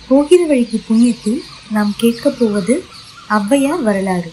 போகிற வழிக்கு புண்ணியத்தில் நாம் கேட்கப் போவது ஔவையார் வரலாறு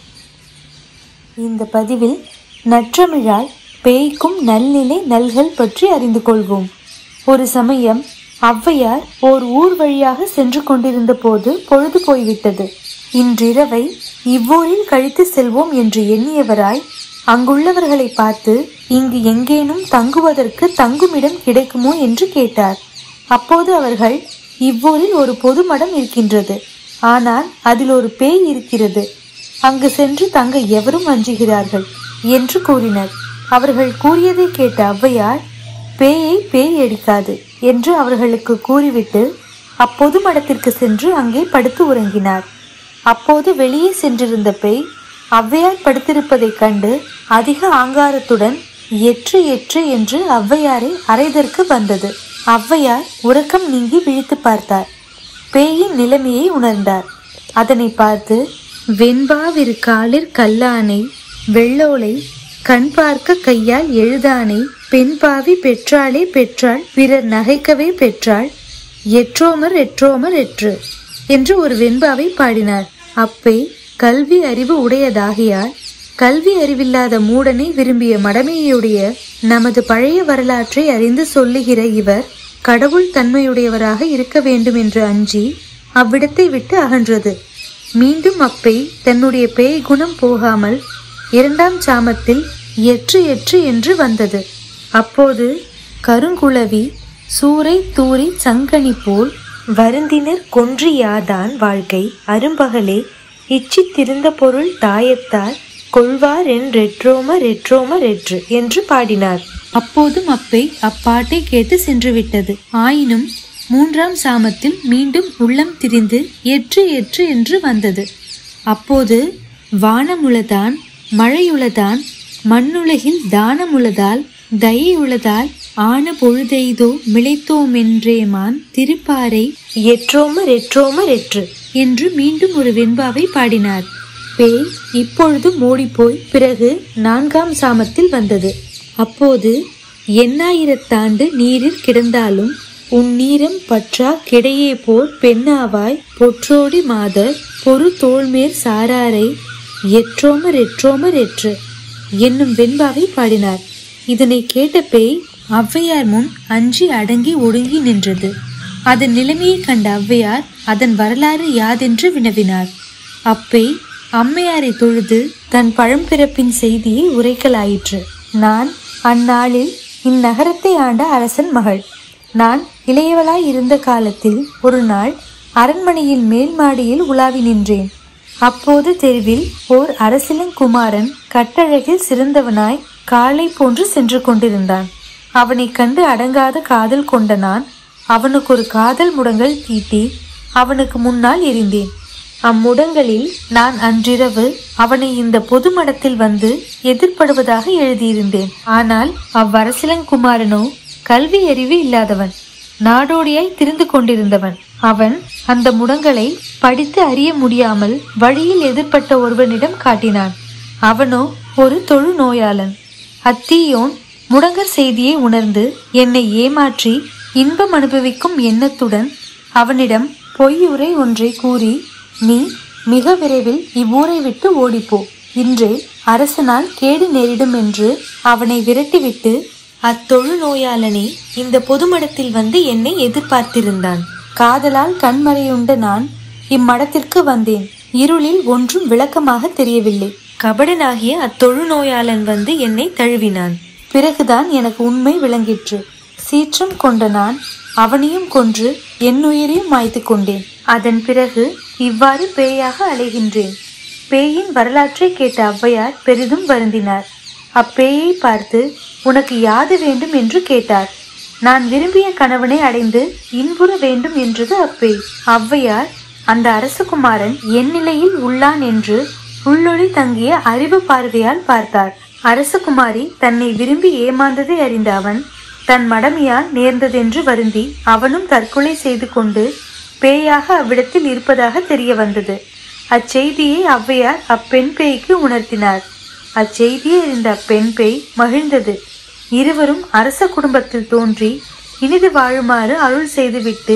இந்த பதிவில் நற்றமிழால் பேய்க்கும் நல்நிலை நல்கள் பற்றி அறிந்து கொள்வோம் ஒரு சமயம் ஔவையார் ஓர் ஊர் வழியாக சென்று கொண்டிருந்த போது பொழுது போய்விட்டது இன்றிரவை இவ்வூரில் கழித்து செல்வோம் என்று எண்ணியவராய் அங்குள்ளவர்களை பார்த்து இங்கு எங்கேனும் தங்குவதற்கு தங்குமிடம் கிடைக்குமோ என்று கேட்டார் அப்போது அவர்கள் இவ்வூரில் ஒரு பொது மடம் இருக்கின்றது ஆனால் அதில் ஒரு பேய் இருக்கிறது அங்கு சென்று தங்க எவரும் அஞ்சுகிறார்கள் என்று கூறினர் அவர்கள் கூறியதை கேட்ட ஔவையார் பேயை பேய் அடிக்காது என்று அவர்களுக்கு கூறிவிட்டு அப்பொது மடத்திற்கு சென்று அங்கே படுத்து உறங்கினார் அப்போது வெளியே சென்றிருந்த பேய் ஔவையார் படுத்திருப்பதைக் கண்டு அதிக ஆங்காரத்துடன் எற்று எற்று என்று ஔவையாரை அறைதற்கு வந்தது ஔவையார் உறக்கம் நீங்கி விழித்து பார்த்தார் பேயின் நிலைமையை உணர்ந்தார் அதனை பார்த்து வெண்பாவிரு காலிற் கல்லானை வெள்ளோலை கண் பார்க்க கையால் எழுதானை பெண் பாவி பெற்றாளே பெற்றாள் பிறர் நகைக்கவே பெற்றாள் எற்றோமர் எற்றோமர் எற்று என்று ஒரு வெண்பாவை பாடினார் அப்பே கல்வி அறிவு உடையதாகியால் கல்வி அறிவில்லாத மூடனை விரும்பிய மடமையுடைய நமது பழைய வரலாற்றை அறிந்து சொல்லுகிற இவர் கடவுள் தன்மையுடையவராக இருக்க வேண்டும் என்று அஞ்சி அவ்விடத்தை விட்டு அகன்றது மீண்டும் அப்பை தன்னுடைய பேய் குணம் போகாமல் இரண்டாம் சாமத்தில் எற்று எற்று என்று வந்தது அப்போது கருங்குளவி சூறை தூரி சங்கனி போல் வருந்தினர் கொன்றியாதான் வாழ்க்கை அரும்பகலே இச்சித்திருந்த பொருள் தாயத்தால் கொள்வார் என்றெற்றோமர் எற்றோமர் எற்று என்று பாடினார் அப்போதும் அப்பை அப்பாட்டை கேட்டு சென்று விட்டது ஆயினும் மூன்றாம் சாமத்தில் மீண்டும் உள்ளம் திரிந்து எற்று எற்று என்று வந்தது அப்போது வானமுளதான் மழையுளதான் மண்ணுலகில் தானமுளதால் தயையுளதால் ஆன பொழுதெய்தோ மிளைத்தோமென்றேமான் திருப்பாறை எற்றோமர் எற்றோமர் எற்று என்று மீண்டும் ஒரு வெண்பாவை பாடினார் பேய் இப்பொழுது மூடிப்போய் பிறகு நான்காம் சாமத்தில் வந்தது அப்போது எண்ணாயிரத்தாண்டு நீரில் கிடந்தாலும் உன் நீரம் பற்றா கிடையே போர் பெண்ணாவாய் பொற்றோடி மாதர் பொறு தோள்மேற் சாராரை எற்றோமர் எற்றோமர் எற்று என்னும் வெண்பாவை பாடினார் இதனை கேட்ட பேய் ஔவையார் முன் அஞ்சி அடங்கி ஒடுங்கி நின்றது அதன் நிலைமையை கண்ட ஔவையார் அதன் வரலாறு யாதென்று வினவினார் அப்பேய் அம்மையாரை தொழுது தன் பழம்பிறப்பின் செய்தியை உரைக்கலாயிற்று நான் அந்நாளில் இந்நகரத்தை ஆண்ட அரசன் மகள் நான் இளையவளாய் இருந்த காலத்தில் ஒரு நாள் அரண்மனையில் மேல் மாடியில் உலாவி நின்றேன் அப்போது தெருவில் ஓர் அரசிலங்குமாரன் கட்டழகில் சிறந்தவனாய் காளை போன்று சென்று கொண்டிருந்தான் அவனைக் கண்டு அடங்காத காதல் கொண்ட நான் அவனுக்கு ஒரு காதல் முடங்கல் தீட்டி அவனுக்கு முன்னால் எரிந்தேன் அம்முடங்களில் நான் அன்றிரவு அவனை இந்த பொது மடத்தில் வந்து எதிர்ப்படுவதாக எழுதியிருந்தேன் ஆனால் அவ்வரசிலங்குமாரனோ கல்வி அறிவு இல்லாதவன் நாடோடியாய் திரிந்து கொண்டிருந்தவன் அவன் அந்த முடங்களை படித்து அறிய முடியாமல் வழியில் எதிர்ப்பட்ட ஒருவனிடம் காட்டினான் அவனோ ஒரு தொழு நோயாளன் அத்தீயோன் முடங்கர் செய்தியை உணர்ந்து என்னை ஏமாற்றி இன்பம் அனுபவிக்கும் எண்ணத்துடன் அவனிடம் பொய்யுரை ஒன்றை கூறி நீ மிக விரைவில் இவ்வூரை விட்டு ஓடிப்போ இன்றே அரசனால் கேடு நேரிடும் என்று அவனை விரட்டிவிட்டு அத்தொழு நோயாளனே இந்த பொதுமடத்தில் வந்து என்னை எதிர்பார்த்திருந்தான் காதலால் கண்மறையுண்ட நான் இம்மடத்திற்கு வந்தேன் இருளில் ஒன்றும் விளக்கமாக தெரியவில்லை கபடனாகிய அத்தொழு நோயாளன் வந்து என்னை தழுவினான் பிறகுதான் எனக்கு உண்மை விளங்கிற்று சீற்றம் கொண்ட நான் அவனையும் கொன்று என் உயிரையும் மாய்த்து கொண்டேன் அதன் பிறகு இவ்வாறு பேயாக அலைகின்றேன் பேயின் வரலாற்றை கேட்ட ஔவையார் பெரிதும் வருந்தினார் அப்பேயை பார்த்து உனக்கு யாது வேண்டும் என்று கேட்டார் நான் விரும்பிய கணவனை அடைந்து இன்புற வேண்டும் என்றது அப்பேய் ஔவையார் அந்த அரசகுமாரன் என் நிலையில் உள்ளான் என்று உள்ளொளி தங்கிய அறிவு பார்வையால் பார்த்தார் அரசகுமாரி தன்னை விரும்பி ஏமாந்ததை அறிந்த அவன் தன் மடமையால் நேர்ந்ததென்று வருந்தி அவனும் தற்கொலை செய்து கொண்டு பேயாக அவ்விடத்தில் இருப்பதாக தெரிய வந்தது அச்செய்தியை ஔவையார் அப்பெண் பேய்க்கு உணர்த்தினார் அச்செய்தியை அறிந்த அப்பெண் பேய் மகிழ்ந்தது இருவரும் அரச குடும்பத்தில் தோன்றி இனிது வாழுமாறு அருள் செய்துவிட்டு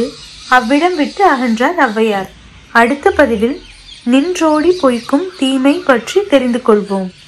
அவ்விடம் விட்டு அகன்றார் ஔவையார் அடுத்த பதிவில் நின்றோடி பொய்க்கும் தீமை பற்றி தெரிந்து கொள்வோம்